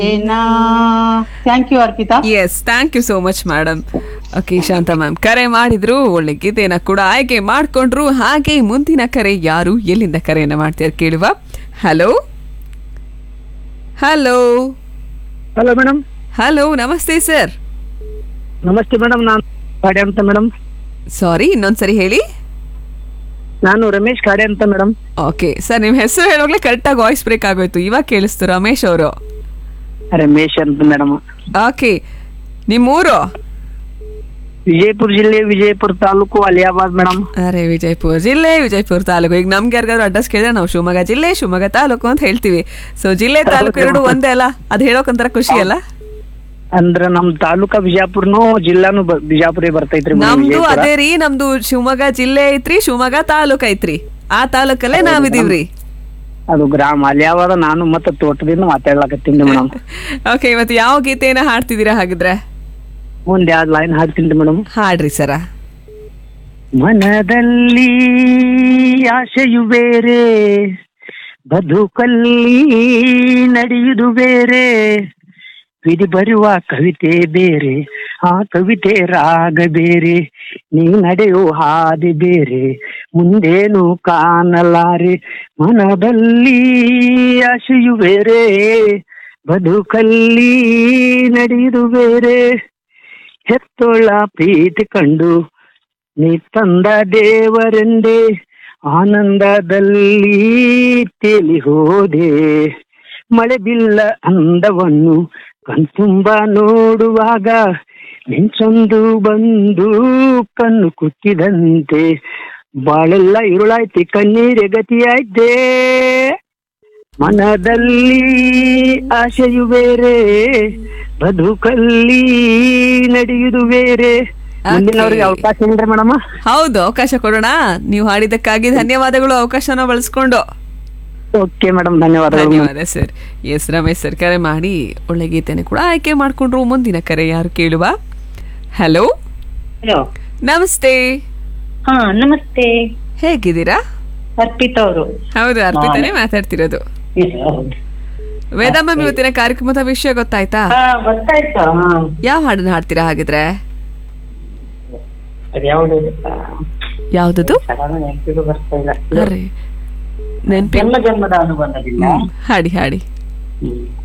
Thank you Arpita yes thank you so much madam okay Shanta ma'am ಕರೆ ಮಾಡಿದ್ರು ಒಳ್ಳೆ ಗೀತೆನ ಕೂಡ ಆಯ್ಕೆ ಮಾಡ್ಕೊಂಡ್ರು ಹಾಗೆ ಮುಂದಿನ ಕರೆ ಯಾರು ಎಲ್ಲಿಂದ ಕರೆಯನ್ನ ಮಾಡ್ತಾರೆ ಕೇಳುವ hello hello hello madam hello ನಮಸ್ತೆ ಸರ್ ನಮಸ್ತೆ ಮೇಡಮ್ ನಾನು ಕಾಡೆ ಅಂತ ಮೇಡಮ್ ಸಾರಿ ಇನ್ನೊಂದ್ಸರಿ ಹೇಳಿ ನಾನು ರಮೇಶ್ ಕಾಡೆ ಅಂತ ಮೇಡಮ್ ಓಕೆ ಸರ್ ನಿಮ್ಮ ಹೆಸರು ಹೇಳುವಾಗಲೇ ಕರೆಕ್ಟಾಗಿ ವಾಯ್ಸ್ ಬ್ರೇಕ್ ಆಗೋಯ್ತು ಇವಾಗ ಕೇಳಿಸ್ತು ರಮೇಶ್ ಅವರು ರಮೇಶ್ ಅಂತ ಮೇಡಮ್ ಓಕೆ ನಿಮ್ಮೂರು ವಿಜಯಪುರ ಜಿಲ್ಲೆ ವಿಜಯಪುರ ತಾಲೂಕು ಅಲಿಯಾಬಾದ್ ಮೇಡಮ್ ಅರೆ ವಿಜಯಪುರ ಜಿಲ್ಲೆ ವಿಜಯಪುರ ತಾಲೂಕು ಈಗ ನಮ್ಗೆ ಯಾರಿಗಾದ್ರು ಅಡ್ರೆಸ್ ಕೇಳಿದ್ರೆ ನಾವು ಶಿವಮೊಗ್ಗ ಜಿಲ್ಲೆ ಶಿವಮೊಗ್ಗ ತಾಲೂಕು ಅಂತ ಹೇಳ್ತೀವಿ ಸೊ ಜಿಲ್ಲೆ ತಾಲೂಕು ಎರಡು ಒಂದೇ ಅಲ್ಲ ಅದು ಹೇಳೋಕಂತರ ಖುಷಿ ಅಲ್ಲ ಅಂದ್ರ ನಮ್ ತಾಲೂಕ ಬಿಜಾಪುರ್ನು ಜಿಲ್ಲಾನು ಬ- ಬಿಜಾಪುರೇ ಬರ್ತೈತ್ರಿ ಮೇಡಮ್ ನಮ್ದು ವಿಜಯಪುರ. ಅದೇ ರೀ ನಮ್ದು ಶಿವಮೊಗ್ಗ ಜಿಲ್ಲೆ ಐತ್ರಿ ಶಿವಮೊಗ್ಗ ತಾಲೂಕ್ ಐತ್ರಿ ಆ ತಾಲೂಕಲ್ಲೇ ನಾವಿದೀವ್ರಿ ಅದು ಗ್ರಾಮ ಅಲಿಯಾಬಾದ ನಾನು ಮತ್ತೆ ತೋಟದಿಂದ ಮಾತಾಡ್ಲಾಕತ್ತೀನಿ ಮೇಡಮ್ ಓಕೆ ಇವತ್ತು ಯಾವ ಗೀತೆಯನ್ನ ಹಾಡ್ತಿದ್ದೀರಾ ಹಾಗಿದ್ರೆ ಒಂದ್ ಎರಡ್ ಲೈನ್ ಹಾಡ್ತೀನಿ ಮೇಡಮ್ ಹಾಡ್ರಿ ಸರ ಮನದಲ್ಲಿ ಆಶೆಯು ಬೇರೆ ಬದುಕಲ್ಲಿ ನಡೆಯುವುದು ಬೇರೆ ವಿಧಿ ಬರುವ ಕವಿತೆ ಬೇರೆ ಆ ಕವಿತೆ ರಾಗ ಬೇರೆ ನೀ ನಡೆಯೋ ಹಾದಿ ಬೇರೆ ಮುಂದೇನು ಕಾಣಲಾರೆ ಮನದಲ್ಲಿ ಆಶೆಯು ಬೇರೆ ಬದುಕಲ್ಲಿ ನಡೆಯುವುದು ಬೇರೆ ಹೆತ್ತೋಳ ಪ್ರೀತಿ ಕಂಡು ನೀ ತಂದ ದೇವರೆಂದೇ ಆನಂದದಲ್ಲಿ ತೇಲಿ ಹೋದೆ ಮಳೆ ಬಿಲ್ಲ ಅಂದವನ್ನು ಕಣ್ತುಂಬ ನೋಡುವಾಗ ಮಿಂಚೊಂದು ಬಂದು ಕಣ್ಣು ಕುತ್ತಿದಂತೆ ಬಾಳೆಲ್ಲ ಇರುಳಾಯ್ತಿ ಕಣ್ಣೀರೆ ಗತಿಯಾಯ್ತೆ ಮನದಲ್ಲಿ ಆಶೆಯು ಬೇರೆ ಬದುಕಲ್ಲಿ ನಡೆಯುವುದು ಬೇರೆ ಮುಂದಿನವ್ರಿಗೆ ಅವಕಾಶ ಏನ್ರಿ ಮೇಡಮ್ ಹೌದು ಅವಕಾಶ ಕೊಡೋಣ ನೀವು ಹಾಡಿದ್ದಕ್ಕಾಗಿ ಧನ್ಯವಾದಗಳು ಅವಕಾಶನ ಬಳಸ್ಕೊಂಡು ಓಕೆ ಮೇಡಮ್ ಧನ್ಯವಾದಗಳು ಧನ್ಯವಾದ ಸರ್ ಎಸ್ ರಮೇಶ್ ಸರ್ ಕರೆ ಮಾಡಿ ಒಳ್ಳೆ ಗೀತೆನೆ ಕೂಡ ಆಯ್ಕೆ ಮಾಡ್ಕೊಂಡ್ರು ಮುಂದಿನ ಕರೆ ಯಾರು ಕೇಳುವ ಹಲೋ ಹಲೋ ನಮಸ್ತೆ ಹಾ ನಮಸ್ತೆ ಹೇಗಿದ್ದೀರಾ ಅರ್ಪಿತಾ ಅವರು ಹೌದು ಅರ್ಪಿತಾನೆ ಮಾತಾಡ್ತಿರೋದು ವೇದ ಮ್ಯಾಮ್ ಇವತ್ತಿನ ಕಾರ್ಯಕ್ರಮದ ವಿಷಯ ಗೊತ್ತಾಯ್ತಾ ಹಾ ಗೊತ್ತಾಯ್ತು ಹಾ ಯಾವ ಹಾಡನ್ನ ಹಾಡ್ತೀರಾ ಹಾಗಿದ್ರೆ ಅದ್ಯಾವ್ದು ಯಾವ್ದದು ಸಡನ್ ನೆನಪಿಗೂ ಬರ್ತಾ ಇಲ್ಲ ಅರೆ ನೆನ್ಪಿ ಜನ್ಮ ಜನ್ಮದ ಅನುಬಂಧದಿಂದ ಹ್ಮ್, ಹಾಡಿ ಹಾಡಿ ಹ್ಮ್.